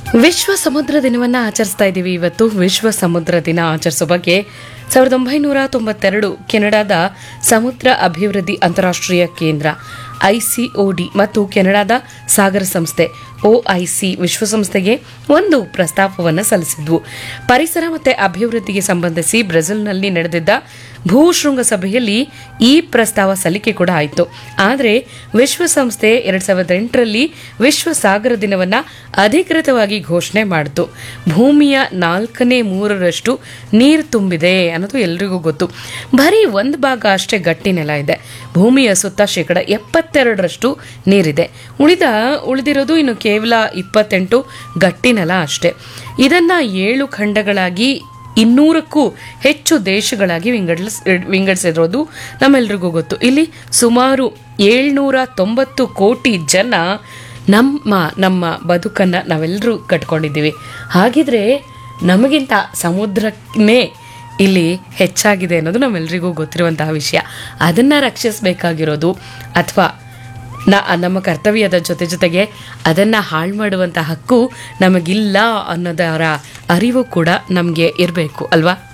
ವಿಶ್ವ ಸಮುದ್ರ ದಿನವನ್ನ ಆಚರಿಸ್ತಾ ಇದ್ದೀವಿ ಇವತ್ತು ವಿಶ್ವ ಸಮುದ್ರ ದಿನ ಆಚರಿಸೋ ಬಗ್ಗೆ ಸಾವಿರದ ಒಂಬೈನೂರ ತೊಂಬತ್ತೆರಡು ಕೆನಡಾದ ಸಮುದ್ರ ಅಭಿವೃದ್ಧಿ ಅಂತಾರಾಷ್ಟ್ರೀಯ ಕೇಂದ್ರ ಐಸಿಒಡಿ ಮತ್ತು ಕೆನಡಾದ ಸಾಗರ ಸಂಸ್ಥೆ ಒಐಸಿ ವಿಶ್ವಸಂಸ್ಥೆಗೆ ಒಂದು ಪ್ರಸ್ತಾಪವನ್ನು ಸಲ್ಲಿಸಿದ್ವು ಪರಿಸರ ಮತ್ತು ಅಭಿವೃದ್ಧಿಗೆ ಸಂಬಂಧಿಸಿ ಬ್ರೆಜಿಲ್ನಲ್ಲಿ ನಡೆದಿದ್ದ ಭೂ ಶೃಂಗಸಭೆಯಲ್ಲಿ ಈ ಪ್ರಸ್ತಾವ ಸಲ್ಲಿಕೆ ಕೂಡ ಆಯಿತು ಆದರೆ ವಿಶ್ವಸಂಸ್ಥೆ ಎರಡ್ ಸಾವಿರದ ಎಂಟರಲ್ಲಿ ವಿಶ್ವ ಸಾಗರ ದಿನವನ್ನ ಅಧಿಕೃತವಾಗಿ ಘೋಷಣೆ ಮಾಡಿತು ಭೂಮಿಯ ನಾಲ್ಕನೇ ಮೂರರಷ್ಟು ನೀರು ತುಂಬಿದೆ ಅನ್ನೋದು ಎಲ್ರಿಗೂ ಗೊತ್ತು ಬರೀ ಒಂದು ಭಾಗ ಅಷ್ಟೇ ಗಟ್ಟಿ ನೆಲ ಇದೆ ಭೂಮಿಯ ಸುತ್ತ ಶೇಕಡ ಎಪ್ಪತ್ತೆರಡರಷ್ಟು ನೀರಿದೆ ಉಳಿದ ಉಳಿದಿರೋದು ಇನ್ನು ಕೇವಲ ಇಪ್ಪತ್ತೆಂಟು ಗಟ್ಟಿ ನೆಲ ಅಷ್ಟೇ ಇದನ್ನ ಏಳು ಖಂಡಗಳಾಗಿ ಇನ್ನೂರಕ್ಕೂ ಹೆಚ್ಚು ದೇಶಗಳಾಗಿ ವಿಂಗಡಿಸ್ ವಿಂಗಡಿಸಿರೋದು ನಮ್ಮೆಲ್ರಿಗೂ ಗೊತ್ತು ಇಲ್ಲಿ ಸುಮಾರು ಏಳ್ನೂರ ತೊಂಬತ್ತು ಕೋಟಿ ಜನ ನಮ್ಮ ನಮ್ಮ ಬದುಕನ್ನು ನಾವೆಲ್ಲರೂ ಕಟ್ಕೊಂಡಿದ್ದೀವಿ ಹಾಗಿದ್ರೆ ನಮಗಿಂತ ಸಮುದ್ರನೇ ಇಲ್ಲಿ ಹೆಚ್ಚಾಗಿದೆ ಅನ್ನೋದು ನಮ್ಮೆಲ್ರಿಗೂ ಗೊತ್ತಿರುವಂತಹ ವಿಷಯ ಅದನ್ನು ರಕ್ಷಿಸಬೇಕಾಗಿರೋದು ಅಥವಾ ನ ನಮ್ಮ ಕರ್ತವ್ಯದ ಜೊತೆ ಜೊತೆಗೆ ಅದನ್ನು ಹಾಳು ಮಾಡುವಂಥ ಹಕ್ಕು ನಮಗಿಲ್ಲ ಅನ್ನೋದರ ಅರಿವು ಕೂಡ ನಮಗೆ ಇರಬೇಕು ಅಲ್ವಾ